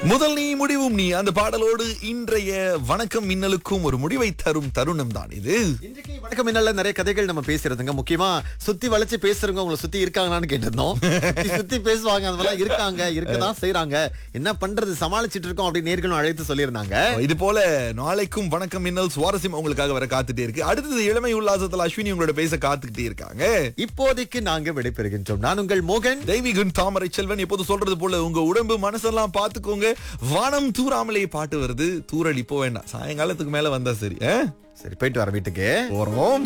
முதல் நீ முடிவும் நீ அந்த பாடலோடு இன்றைய வணக்கம் மின்னலுக்கும் ஒரு முடிவை தரும் தருணம் தான் இது இன்றைக்கு வணக்கம் என்னல்ல நிறைய கதைகள் நம்ம பேசுறதுங்க முக்கியமா சுத்தி வளைச்சு பேசுறவங்க உங்களை சுத்தி இருக்காங்களான்னு கேட்டிருந்தோம் சுத்தி சுத்தி பேசுவாங்க அந்த மாதிரிலாம் இருக்காங்க இருக்கதான் செய்றாங்க என்ன பண்றது சமாளிச்சிட்டு இருக்கோம் அப்படி நேர்களும் அழைத்து சொல்லியிருந்தாங்க இது போல நாளைக்கும் வணக்கம் மின்னல் சுவாரஸ்யம் உங்களுக்காக வர காத்துட்டே இருக்கு அடுத்தது இளமை உல்லாசத்துல அஸ்வினி உங்களோட பேச காத்துக்கிட்டே இருக்காங்க இப்போதைக்கு நாங்க விடைபெறுகின்றோம் நான் உங்கள் மோகன் தெய்வீகன் தாமரை செல்வன் எப்போது சொல்றது போல உங்க உடம்பு மனசெல்லாம் பாத்துக்கோங்க வானம் தூராமலே பாட்டு வருது தூரல் இப்போ வேண்டாம் சாயங்காலத்துக்கு மேல வந்தா சரி ஆ? சரி போயிட்டு வர வீட்டுக்கு போறோம்